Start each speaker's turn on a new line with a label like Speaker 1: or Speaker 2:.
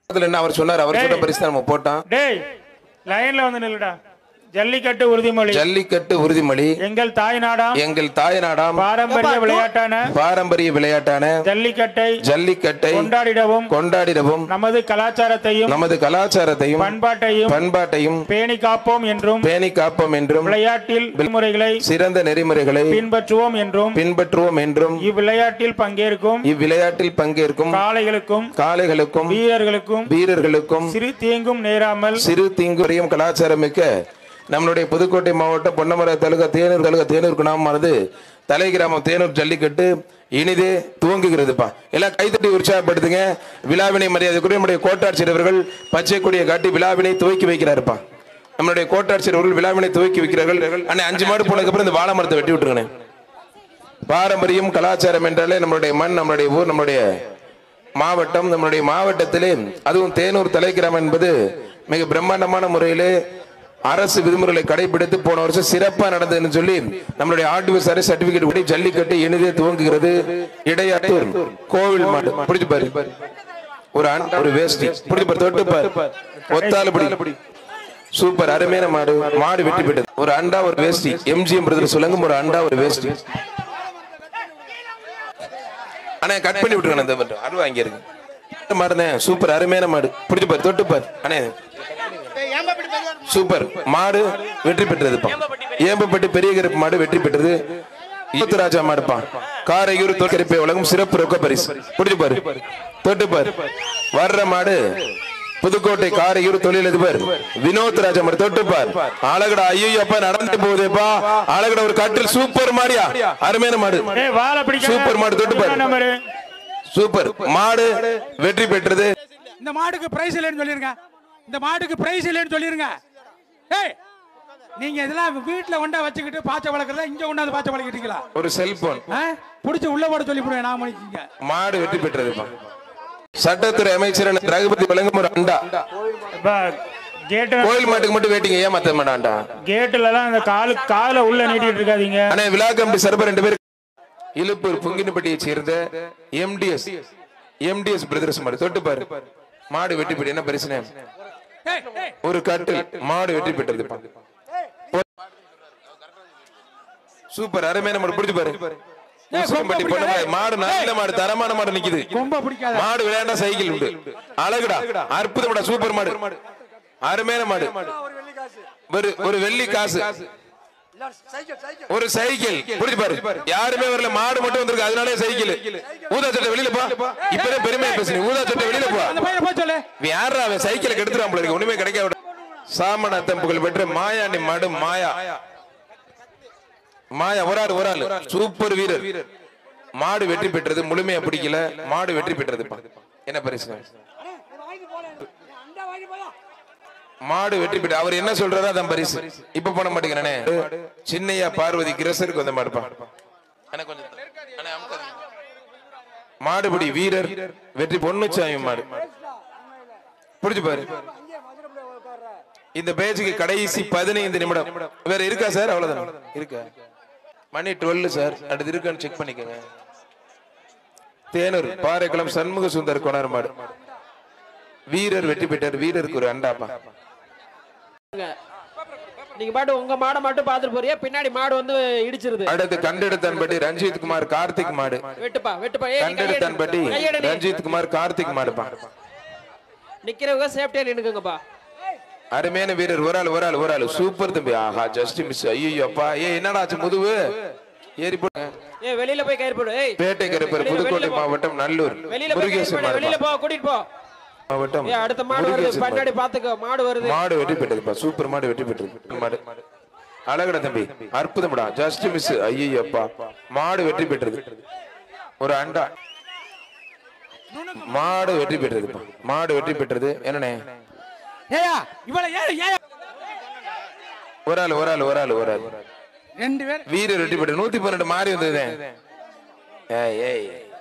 Speaker 1: அதுல என்ன அவர் சொன்னார் அவர் சொன்ன பரிசு தான் நம்ம போட்டோம்
Speaker 2: டேய் லைன்ல வந்து நில்லுடா ஜல்லிக்கட்டு உறுதிமொழி
Speaker 1: ஜல்லிக்கட்டு உறுதிமொழி
Speaker 2: எங்கள் தாய் நாடாம்
Speaker 1: எங்கள் தாய் நாடாம்
Speaker 2: பாரம்பரிய விளையாட்டான
Speaker 1: பாரம்பரிய விளையாட்டான
Speaker 2: ஜல்லிக்கட்டை
Speaker 1: ஜல்லிக்கட்டை
Speaker 2: கொண்டாடிடவும்
Speaker 1: கொண்டாடிடவும்
Speaker 2: நமது கலாச்சாரத்தையும்
Speaker 1: நமது கலாச்சாரத்தையும்
Speaker 2: பண்பாட்டையும்
Speaker 1: பண்பாட்டையும்
Speaker 2: பேணி காப்போம் என்றும்
Speaker 1: பேணி காப்போம் என்றும்
Speaker 2: விளையாட்டில் விதிமுறைகளை
Speaker 1: சிறந்த நெறிமுறைகளை
Speaker 2: பின்பற்றுவோம் என்றும்
Speaker 1: பின்பற்றுவோம் என்றும்
Speaker 2: இவ்விளையாட்டில் பங்கேற்கும்
Speaker 1: இவ்விளையாட்டில் பங்கேற்கும்
Speaker 2: காளைகளுக்கும்
Speaker 1: காளைகளுக்கும்
Speaker 2: வீரர்களுக்கும்
Speaker 1: வீரர்களுக்கும்
Speaker 2: சிறு தீங்கும் நேராமல்
Speaker 1: சிறு தீங்குறையும் கலாச்சாரமிக்க நம்மளுடைய புதுக்கோட்டை மாவட்டம் பொன்னமர தலுகா தேனூர் தலுகா தேனூர் கிராமமானது தலை கிராமம் தேனூர் ஜல்லிக்கட்டு இனிதே துவங்குகிறதுப்பா எல்லாம் கைத்தட்டி உற்சாகப்படுத்துங்க விழாவினை மரியாதைக்குரிய நம்முடைய கோட்டாட்சியர் அவர்கள் பச்சை கொடியை காட்டி விழாவினை துவக்கி வைக்கிறாருப்பா நம்மளுடைய கோட்டாட்சியர் அவர்கள் விழாவினை துவக்கி வைக்கிறார்கள் அண்ணே அஞ்சு மாடு போனதுக்கு அப்புறம் இந்த வாழை மரத்தை வெட்டி விட்டுருங்கண்ணே பாரம்பரியம் கலாச்சாரம் என்றாலே நம்மளுடைய மண் நம்மளுடைய ஊர் நம்மளுடைய மாவட்டம் நம்மளுடைய மாவட்டத்திலே அதுவும் தேனூர் தலை கிராமம் என்பது மிக பிரம்மாண்டமான முறையிலே அரசு விதிமுறைகளை கடைபிடித்து போன வருஷம் சிறப்பா நடந்ததுன்னு சொல்லி நம்மளுடைய ஆர்டிபிஎஸ்ஆர் சர்டிபிகேட் உடைய ஜல்லிக்கட்டு இனிதே துவங்குகிறது இடையாட்டூர் கோவில் மாடு பிடிச்சு பாரு ஒரு அன் ஒரு வேஷ்டி பிடிச்சு பாரு தொட்டு பாரு ஒத்தால பிடி சூப்பர் அருமையான மாடு மாடு வெட்டி போயிட்டது ஒரு அண்டா ஒரு வேஷ்டி எம்ஜிஎம் பிரதர் சொல்லுங்க ஒரு அண்டா ஒரு வேஷ்டி அண்ணே கட் பண்ணி விட்டுருங்க இந்த மட்டும் அருவா இங்க இருக்கு மாடுனே சூப்பர் அருமையான மாடு பிடிச்சு பாரு தொட்டு பாரு அண்ணே சூப்பர் மாடு வெற்றி பெற்றதுப்பா ஏம்பப்பட்டி பெரிய கருப்பு மாடு வெற்றி பெற்றது ஈத்து ராஜா மாடுப்பா காரையூர் தோற்கரிப்பை வழங்கும் சிறப்பு ரொக்க பரிசு பிடிச்சு பாரு தொட்டு பாரு வர்ற மாடு புதுக்கோட்டை காரையூர் தொழிலதிபர் வினோத் ராஜா மாடு தொட்டு பார் அழகடா ஐயோ அப்பா நடந்து போகுதேப்பா அழகடா ஒரு கட்டில் சூப்பர் மாடியா அருமையான மாடு
Speaker 2: ஏய் வாழை பிடிக்க
Speaker 1: சூப்பர் மாடு தொட்டு பாரு
Speaker 2: நம்பரு
Speaker 1: சூப்பர் மாடு வெற்றி பெற்றது
Speaker 3: இந்த மாடுக்கு பிரைஸ் இல்லைன்னு சொல்லிருங்க இந்த மாடுக்கு பிரைஸ் இல்லைன்னு சொல்லிருங்க ஏய் நீங்க இதெல்லாம் வீட்டுல கொண்டா வச்சுக்கிட்டு பாச்சை வளர்க்கறதா இங்க கொண்டாந்து பாச்சை வளர்க்கிட்டீங்களா
Speaker 1: ஒரு செல்போன்
Speaker 3: புடிச்சு உள்ள போட சொல்லி போடுவேன் நான் மணிக்குங்க
Speaker 1: மாடு வெற்றி பெற்றதுப்பா சட்டத்துறை அமைச்சர் ரகுபதி வழங்கும் ஒரு அண்டா
Speaker 2: கேட்டு
Speaker 1: கோயில் மாட்டுக்கு மட்டும் வேட்டிங்க ஏன் மத்த மாட்டான்டா
Speaker 2: கேட்டுல எல்லாம் அந்த காலு காலை உள்ள நீட்டிட்டு இருக்காதீங்க
Speaker 1: அண்ணே விழா கமிட்டி சர்பர் ரெண்டு பேரும் இழுப்பூர் புங்கினப்பட்டியை சேர்ந்த எம்டிஎஸ் எம்டிஎஸ் பிரதர்ஸ் மாடு தொட்டு பாரு மாடு வெற்றி பெற்று என்ன பிரச்சனை
Speaker 3: ஏய், ஏய்,
Speaker 1: ஒரு கட்டில் மாடு வெற்றி பெற்றதுப்பா சூப்பர் அருமையான மாடு பிடிச்சு பாரு உசிலம்பட்டி பொண்ணு மாடு. மாடு நல்ல மாடு தரமான மாடு நிக்குது
Speaker 3: கொம்ப பிடிக்காத
Speaker 1: மாடு விளையாண்டா சைக்கிள் உண்டு அழகுடா அற்புதம்டா சூப்பர் மாடு அருமையான மாடு ஒரு ஒரு வெள்ளி காசு ஒரு சைக்கிள் புரிஞ்சு பாரு யாருமே வரல மாடு மட்டும் வந்திருக்கு அதனாலே சைக்கிள் ஊதா சட்டை வெளியில போ இப்பதான் பெருமையா பேசுறீங்க ஊதா சட்டை வெளியில போ
Speaker 3: அந்த பையனை போய் சொல்லு
Speaker 1: இவன் யாரா அவன் சைக்கிளை கெடுத்துறான் போல இருக்கு ஒண்ணுமே கிடைக்க விட சாமநாத்தம் புகழ் பெற்ற மாயாண்டி மாடு மாயா மாயா ஒரு ஆள் ஒரு ஆள் சூப்பர் வீரர் மாடு வெற்றி பெற்றது முழுமையா பிடிக்கல மாடு வெற்றி பெற்றது என்ன பரிசு மாடு வெற்றி பெற்ற அவர் என்ன சொல்றாரோ அதான் பரிசு இப்ப பண்ண மாட்டேங்கிறானே சின்னையா பார்வதி கிரசருக்கு வந்த மாடுப்பா அண்ணா, கொஞ்சம் அண்ணா, அமுக்காதீங்க. மாடுபிடி வீரர் வெற்றி பொன்னுச்சாமி மாடு புரிஞ்சு பாரு இந்த பேஜுக்கு கடைசி பதினைந்து நிமிடம் வேற இருக்கா சார் அவ்வளவுதான் இருக்கா மணி டுவெல் சார் அடுத்து இருக்கான்னு செக் பண்ணிக்கோங்க தேனூர் பாறைக்குளம் சண்முக சுந்தர் கொணர் மாடு வீரர் வெற்றி பெற்றார் வீரருக்கு ஒரு அண்டாப்பா
Speaker 4: நீங்க பாட்டு உங்க மாடை மட்டும் பாத்துட்டு போறியா பின்னாடி மாடு வந்து இடிச்சிருது
Speaker 1: அடுத்து கண்டெடுத்தன்பட்டி ரஞ்சித் குமார் கார்த்திக் மாடு
Speaker 4: வெட்டுப்பா வெட்டுப்பா ஏய், நீ கையெடு.
Speaker 1: கண்டெடுத்தன்பட்டி
Speaker 4: கையெடு நீ.
Speaker 1: ரஞ்சித் குமார் கார்த்திக் மாடுப்பா
Speaker 4: நிக்கிறவங்க சேஃப்டியா நின்னுக்குங்கப்பா
Speaker 1: அருமையான வீரர் ஒரு ஆள் ஒரு ஆள் ஒரு ஆள் சூப்பர் தம்பி ஆஹா ஜஸ்ட் மிஸ் ஐயோ அப்பா ஏ என்னடா ஆச்சு முதுவு ஏறி போடுங்க
Speaker 4: ஏய் வெளியில போய் கயிறு போடு ஏய்
Speaker 1: பேட்டை கருப்பர்
Speaker 4: வெளியில-
Speaker 1: புதுக்கோட்டை
Speaker 4: வெளியில போ.
Speaker 1: மாவட்டம் நல்லூர்
Speaker 4: வெளியில போய் கயிறு
Speaker 1: முருகேசன்
Speaker 4: போடு வெளியில
Speaker 1: மாடுப்பா.
Speaker 4: போ கூட்டிட்டு போ
Speaker 1: மாவட்டம்
Speaker 4: ஏய் அடுத்த மாடு வருது
Speaker 1: முருகேசன்
Speaker 4: பின்னாடி பாத்துக்கோ மாடு வருது
Speaker 1: மாடு வெற்றி பெற்றதுப்பா சூப்பர் மாடு வெற்றி பெற்றது மாடு அழகடா தம்பி அற்புதம்டா ஜஸ்ட் மிஸ் ஐயோ அப்பா மாடு வெற்றி பெற்றது ஒரு அண்டா மாடு வெற்றி பெற்றதுப்பா மாடு வெற்றி பெற்றது என்னண்ணே
Speaker 3: ஏயா இவளை ஏன் ஏன்
Speaker 1: ஒரு ஆள் ஒரு ஆள் ஒரு ஆள் ஒரு ஆள்
Speaker 3: ரெண்டு பேர்
Speaker 1: வீரர் வெற்றி பெற்றது நூத்தி பன்னெண்டு மாறி வந்தது ஏய் ஏய்